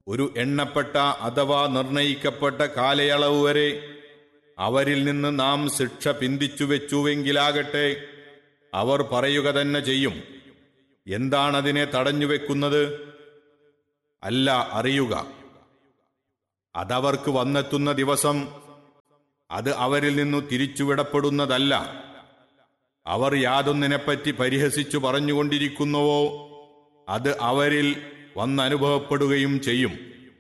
ഒരു എണ്ണപ്പെട്ട അഥവാ നിർണയിക്കപ്പെട്ട കാലയളവ് വരെ അവരിൽ നിന്ന് നാം ശിക്ഷ പിന്തിച്ചു വെച്ചുവെങ്കിലാകട്ടെ അവർ പറയുക തന്നെ ചെയ്യും എന്താണതിനെ തടഞ്ഞു വെക്കുന്നത് അല്ല അറിയുക അതവർക്ക് വന്നെത്തുന്ന ദിവസം അത് അവരിൽ നിന്നു തിരിച്ചുവിടപ്പെടുന്നതല്ല അവർ യാതൊന്നിനെപ്പറ്റി പരിഹസിച്ചു പറഞ്ഞുകൊണ്ടിരിക്കുന്നുവോ അത് അവരിൽ വന്നനുഭവപ്പെടുകയും ചെയ്യും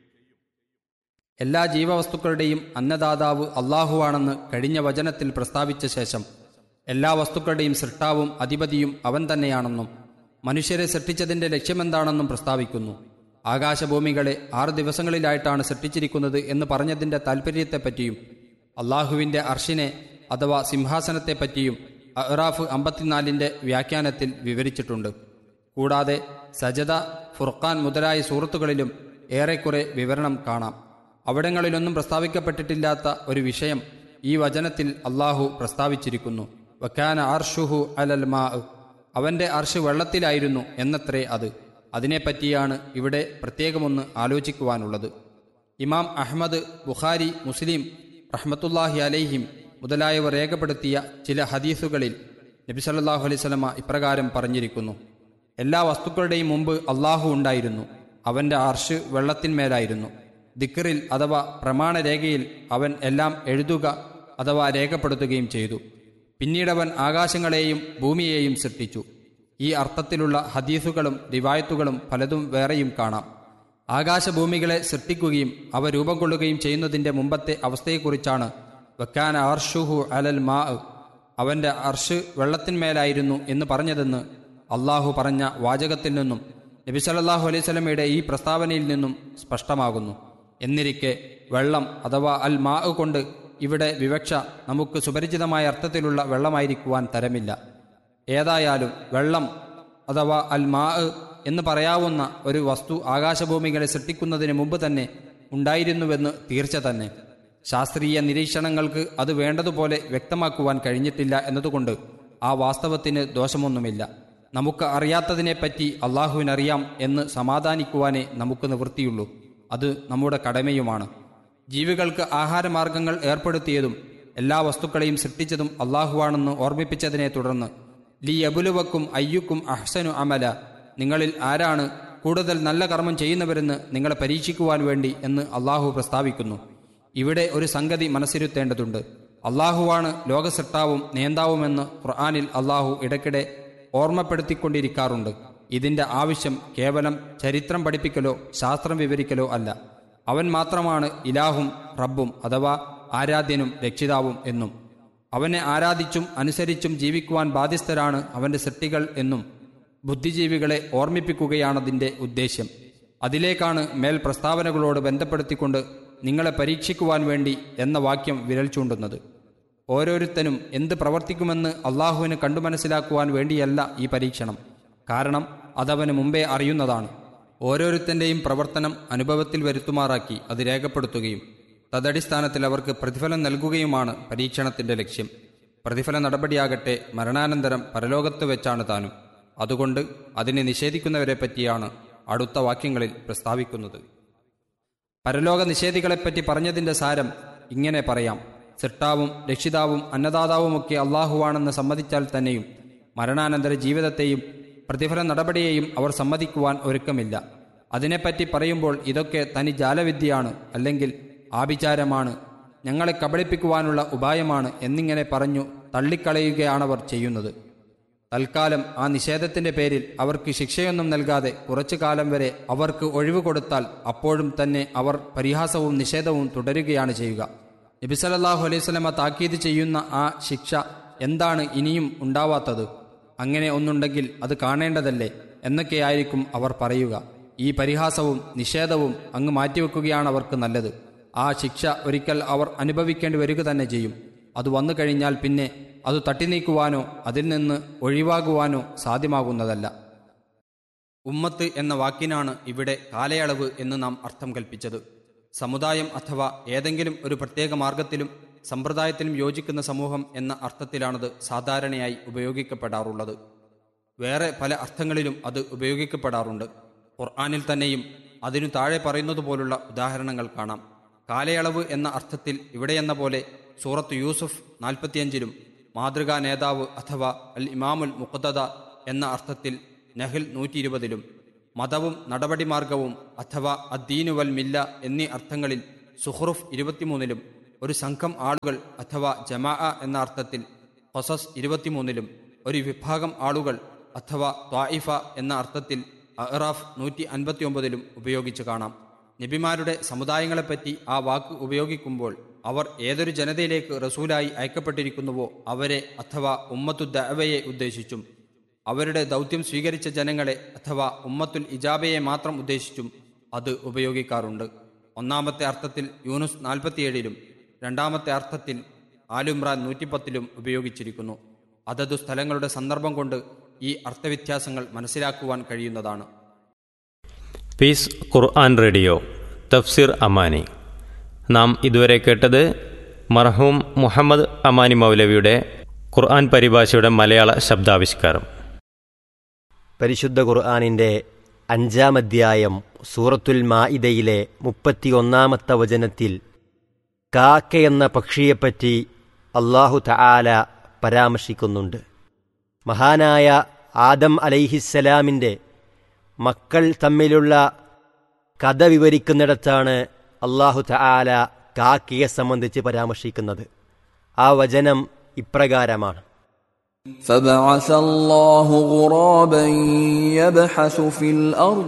എല്ലാ ജീവവസ്തുക്കളുടെയും അന്നദാതാവ് അള്ളാഹുവാണെന്ന് കഴിഞ്ഞ വചനത്തിൽ പ്രസ്താവിച്ച ശേഷം എല്ലാ വസ്തുക്കളുടെയും സൃഷ്ടാവും അധിപതിയും അവൻ തന്നെയാണെന്നും മനുഷ്യരെ സൃഷ്ടിച്ചതിന്റെ ലക്ഷ്യമെന്താണെന്നും പ്രസ്താവിക്കുന്നു ആകാശഭൂമികളെ ആറ് ദിവസങ്ങളിലായിട്ടാണ് സൃഷ്ടിച്ചിരിക്കുന്നത് എന്ന് പറഞ്ഞതിന്റെ താൽപ്പര്യത്തെപ്പറ്റിയും അള്ളാഹുവിന്റെ അർഷിനെ അഥവാ സിംഹാസനത്തെപ്പറ്റിയും അറാഫ് അമ്പത്തിനാലിന്റെ വ്യാഖ്യാനത്തിൽ വിവരിച്ചിട്ടുണ്ട് കൂടാതെ സജദ ഫുർഖാൻ മുതലായ സൂറത്തുകളിലും ഏറെക്കുറെ വിവരണം കാണാം അവിടങ്ങളിലൊന്നും പ്രസ്താവിക്കപ്പെട്ടിട്ടില്ലാത്ത ഒരു വിഷയം ഈ വചനത്തിൽ അള്ളാഹു പ്രസ്താവിച്ചിരിക്കുന്നു വക്കാന അർഷുഹു അലൽ മാ അവന്റെ അർഷ് വെള്ളത്തിലായിരുന്നു എന്നത്രേ അത് അതിനെപ്പറ്റിയാണ് ഇവിടെ പ്രത്യേകമൊന്ന് ആലോചിക്കുവാനുള്ളത് ഇമാം അഹ്മദ് ബുഖാരി മുസ്ലിം റഹ്മത്തുല്ലാഹി അലൈഹിം മുതലായവർ രേഖപ്പെടുത്തിയ ചില ഹദീസുകളിൽ നബി സല്ലല്ലാഹു അലൈഹി സ്വലമ ഇപ്രകാരം പറഞ്ഞിരിക്കുന്നു എല്ലാ വസ്തുക്കളുടെയും മുമ്പ് അള്ളാഹു ഉണ്ടായിരുന്നു അവന്റെ അർഷ് വെള്ളത്തിന്മേലായിരുന്നു ദിക്കറിൽ അഥവാ പ്രമാണരേഖയിൽ അവൻ എല്ലാം എഴുതുക അഥവാ രേഖപ്പെടുത്തുകയും ചെയ്തു പിന്നീടവൻ ആകാശങ്ങളെയും ഭൂമിയെയും സൃഷ്ടിച്ചു ഈ അർത്ഥത്തിലുള്ള ഹദീസുകളും റിവായത്തുകളും പലതും വേറെയും കാണാം ആകാശഭൂമികളെ സൃഷ്ടിക്കുകയും അവ രൂപം കൊള്ളുകയും ചെയ്യുന്നതിന്റെ മുമ്പത്തെ അവസ്ഥയെക്കുറിച്ചാണ് വക്കാന അർഷുഹു അലൽ മാ അവന്റെ അർഷ് വെള്ളത്തിന്മേലായിരുന്നു എന്ന് പറഞ്ഞതെന്ന് അള്ളാഹു പറഞ്ഞ വാചകത്തിൽ നിന്നും നബി സല്ലല്ലാഹു അലൈഹി സ്വലമയുടെ ഈ പ്രസ്താവനയിൽ നിന്നും സ്പഷ്ടമാകുന്നു എന്നിരിക്കെ വെള്ളം അഥവാ അൽ മാ കൊണ്ട് ഇവിടെ വിവക്ഷ നമുക്ക് സുപരിചിതമായ അർത്ഥത്തിലുള്ള വെള്ളമായിരിക്കുവാൻ തരമില്ല ഏതായാലും വെള്ളം അഥവാ അൽ മാ എന്ന് പറയാവുന്ന ഒരു വസ്തു ആകാശഭൂമികളെ സൃഷ്ടിക്കുന്നതിന് മുമ്പ് തന്നെ ഉണ്ടായിരുന്നുവെന്ന് തീർച്ച തന്നെ ശാസ്ത്രീയ നിരീക്ഷണങ്ങൾക്ക് അത് വേണ്ടതുപോലെ വ്യക്തമാക്കുവാൻ കഴിഞ്ഞിട്ടില്ല എന്നതുകൊണ്ട് ആ വാസ്തവത്തിന് ദോഷമൊന്നുമില്ല നമുക്ക് അറിയാത്തതിനെപ്പറ്റി അള്ളാഹുവിനറിയാം എന്ന് സമാധാനിക്കുവാനേ നമുക്ക് നിവൃത്തിയുള്ളൂ അത് നമ്മുടെ കടമയുമാണ് ജീവികൾക്ക് ആഹാരമാർഗങ്ങൾ ഏർപ്പെടുത്തിയതും എല്ലാ വസ്തുക്കളെയും സൃഷ്ടിച്ചതും അള്ളാഹുവാണെന്ന് ഓർമ്മിപ്പിച്ചതിനെ തുടർന്ന് ലി അബുലുവക്കും അയ്യുക്കും അഹ്സനു അമല നിങ്ങളിൽ ആരാണ് കൂടുതൽ നല്ല കർമ്മം ചെയ്യുന്നവരെന്ന് നിങ്ങളെ പരീക്ഷിക്കുവാൻ വേണ്ടി എന്ന് അള്ളാഹു പ്രസ്താവിക്കുന്നു ഇവിടെ ഒരു സംഗതി മനസ്സിരുത്തേണ്ടതുണ്ട് അള്ളാഹുവാണ് ലോകസൃഷ്ടാവും നേന്താവുമെന്ന് ഖുർആാനിൽ അള്ളാഹു ഇടയ്ക്കിടെ ഓർമ്മപ്പെടുത്തിക്കൊണ്ടിരിക്കാറുണ്ട് ഇതിന്റെ ആവശ്യം കേവലം ചരിത്രം പഠിപ്പിക്കലോ ശാസ്ത്രം വിവരിക്കലോ അല്ല അവൻ മാത്രമാണ് ഇലാഹും റബ്ബും അഥവാ ആരാധ്യനും രക്ഷിതാവും എന്നും അവനെ ആരാധിച്ചും അനുസരിച്ചും ജീവിക്കുവാൻ ബാധ്യസ്ഥരാണ് അവന്റെ സൃഷ്ടികൾ എന്നും ബുദ്ധിജീവികളെ ഓർമ്മിപ്പിക്കുകയാണതിന്റെ ഉദ്ദേശ്യം അതിലേക്കാണ് മേൽ പ്രസ്താവനകളോട് ബന്ധപ്പെടുത്തിക്കൊണ്ട് നിങ്ങളെ പരീക്ഷിക്കുവാൻ വേണ്ടി എന്ന വാക്യം വിരൽ ചൂണ്ടുന്നത് ഓരോരുത്തനും എന്ത് പ്രവർത്തിക്കുമെന്ന് അള്ളാഹുവിന് കണ്ടു മനസ്സിലാക്കുവാൻ വേണ്ടിയല്ല ഈ പരീക്ഷണം കാരണം അതവന് മുമ്പേ അറിയുന്നതാണ് ഓരോരുത്തന്റെയും പ്രവർത്തനം അനുഭവത്തിൽ വരുത്തുമാറാക്കി അത് രേഖപ്പെടുത്തുകയും തദടിസ്ഥാനത്തിൽ അവർക്ക് പ്രതിഫലം നൽകുകയുമാണ് പരീക്ഷണത്തിന്റെ ലക്ഷ്യം പ്രതിഫല നടപടിയാകട്ടെ മരണാനന്തരം പരലോകത്ത് വെച്ചാണ് താനും അതുകൊണ്ട് അതിനെ നിഷേധിക്കുന്നവരെ പറ്റിയാണ് അടുത്ത വാക്യങ്ങളിൽ പ്രസ്താവിക്കുന്നത് പരലോക നിഷേധികളെപ്പറ്റി പറഞ്ഞതിന്റെ സാരം ഇങ്ങനെ പറയാം സൃഷ്ടാവും രക്ഷിതാവും അന്നദാതാവുമൊക്കെ അള്ളാഹുവാണെന്ന് സമ്മതിച്ചാൽ തന്നെയും മരണാനന്തര ജീവിതത്തെയും പ്രതിഫല നടപടിയെയും അവർ സമ്മതിക്കുവാൻ ഒരുക്കമില്ല അതിനെപ്പറ്റി പറയുമ്പോൾ ഇതൊക്കെ തനി ജാലവിദ്യയാണ് അല്ലെങ്കിൽ ആഭിചാരമാണ് ഞങ്ങളെ കബളിപ്പിക്കുവാനുള്ള ഉപായമാണ് എന്നിങ്ങനെ പറഞ്ഞു തള്ളിക്കളയുകയാണവർ ചെയ്യുന്നത് തൽക്കാലം ആ നിഷേധത്തിന്റെ പേരിൽ അവർക്ക് ശിക്ഷയൊന്നും നൽകാതെ കുറച്ചു കാലം വരെ അവർക്ക് ഒഴിവ് കൊടുത്താൽ അപ്പോഴും തന്നെ അവർ പരിഹാസവും നിഷേധവും തുടരുകയാണ് ചെയ്യുക നബിസലല്ലാഹു അലൈഹി സ്വലമ താക്കീത് ചെയ്യുന്ന ആ ശിക്ഷ എന്താണ് ഇനിയും ഉണ്ടാവാത്തത് അങ്ങനെ ഒന്നുണ്ടെങ്കിൽ അത് കാണേണ്ടതല്ലേ എന്നൊക്കെയായിരിക്കും അവർ പറയുക ഈ പരിഹാസവും നിഷേധവും അങ്ങ് മാറ്റിവെക്കുകയാണ് അവർക്ക് നല്ലത് ആ ശിക്ഷ ഒരിക്കൽ അവർ അനുഭവിക്കേണ്ടി വരിക തന്നെ ചെയ്യും അത് വന്നു കഴിഞ്ഞാൽ പിന്നെ അത് തട്ടിനീക്കുവാനോ അതിൽ നിന്ന് ഒഴിവാകുവാനോ സാധ്യമാകുന്നതല്ല ഉമ്മത്ത് എന്ന വാക്കിനാണ് ഇവിടെ കാലയളവ് എന്ന് നാം അർത്ഥം കൽപ്പിച്ചത് സമുദായം അഥവാ ഏതെങ്കിലും ഒരു പ്രത്യേക മാർഗത്തിലും സമ്പ്രദായത്തിലും യോജിക്കുന്ന സമൂഹം എന്ന അർത്ഥത്തിലാണത് സാധാരണയായി ഉപയോഗിക്കപ്പെടാറുള്ളത് വേറെ പല അർത്ഥങ്ങളിലും അത് ഉപയോഗിക്കപ്പെടാറുണ്ട് ഖുർആാനിൽ തന്നെയും അതിനു താഴെ പറയുന്നത് പോലുള്ള ഉദാഹരണങ്ങൾ കാണാം കാലയളവ് എന്ന അർത്ഥത്തിൽ ഇവിടെയെന്ന പോലെ സൂറത്ത് യൂസുഫ് നാൽപ്പത്തിയഞ്ചിലും മാതൃകാ നേതാവ് അഥവാ അൽ ഇമാമുൽ മുഖദ്ദ എന്ന അർത്ഥത്തിൽ നഹിൽ നൂറ്റി ഇരുപതിലും മതവും നടപടിമാർഗവും അഥവാ അദ്ദീനു വൽ മില്ല എന്നീ അർത്ഥങ്ങളിൽ സുഹ്റുഫ് ഇരുപത്തിമൂന്നിലും ഒരു സംഘം ആളുകൾ അഥവാ ജമാ എന്ന അർത്ഥത്തിൽ ഹൊസസ് ഇരുപത്തിമൂന്നിലും ഒരു വിഭാഗം ആളുകൾ അഥവാ ത്വായിഫ എന്ന അർത്ഥത്തിൽ അഹ്റാഫ് നൂറ്റി അൻപത്തിയൊമ്പതിലും ഉപയോഗിച്ച് കാണാം നബിമാരുടെ സമുദായങ്ങളെപ്പറ്റി ആ വാക്ക് ഉപയോഗിക്കുമ്പോൾ അവർ ഏതൊരു ജനതയിലേക്ക് റസൂലായി അയക്കപ്പെട്ടിരിക്കുന്നുവോ അവരെ അഥവാ ഉമ്മത്തു ദഅവയെ ഉദ്ദേശിച്ചും അവരുടെ ദൗത്യം സ്വീകരിച്ച ജനങ്ങളെ അഥവാ ഉമ്മത്തുൽ ഇജാബയെ മാത്രം ഉദ്ദേശിച്ചും അത് ഉപയോഗിക്കാറുണ്ട് ഒന്നാമത്തെ അർത്ഥത്തിൽ യൂനുസ് നാൽപ്പത്തിയേഴിലും രണ്ടാമത്തെ അർത്ഥത്തിൽ ആലുംറാൻ നൂറ്റിപ്പത്തിലും ഉപയോഗിച്ചിരിക്കുന്നു അതതു സ്ഥലങ്ങളുടെ സന്ദർഭം കൊണ്ട് ഈ അർത്ഥവ്യത്യാസങ്ങൾ മനസ്സിലാക്കുവാൻ കഴിയുന്നതാണ് പീസ് ഖുർആൻ റേഡിയോ തഫ്സിർ അമാനി നാം ഇതുവരെ കേട്ടത് മർഹൂം മുഹമ്മദ് അമാനി മൗലവിയുടെ ഖുർആൻ പരിഭാഷയുടെ മലയാള ശബ്ദാവിഷ്കാരം പരിശുദ്ധ ഖുർആാനിൻ്റെ അഞ്ചാം അധ്യായം സൂറത്തുൽ മാഇദയിലെ മുപ്പത്തിയൊന്നാമത്തെ വചനത്തിൽ കാക്ക എന്ന പക്ഷിയെപ്പറ്റി അള്ളാഹു തആല പരാമർശിക്കുന്നുണ്ട് മഹാനായ ആദം അലൈഹിസ്സലാമിൻ്റെ മക്കൾ തമ്മിലുള്ള കഥ വിവരിക്കുന്നിടത്താണ് അള്ളാഹു തആല കാക്കയെ സംബന്ധിച്ച് പരാമർശിക്കുന്നത് ആ വചനം ഇപ്രകാരമാണ് فبعث الله غرابا يبحث في الارض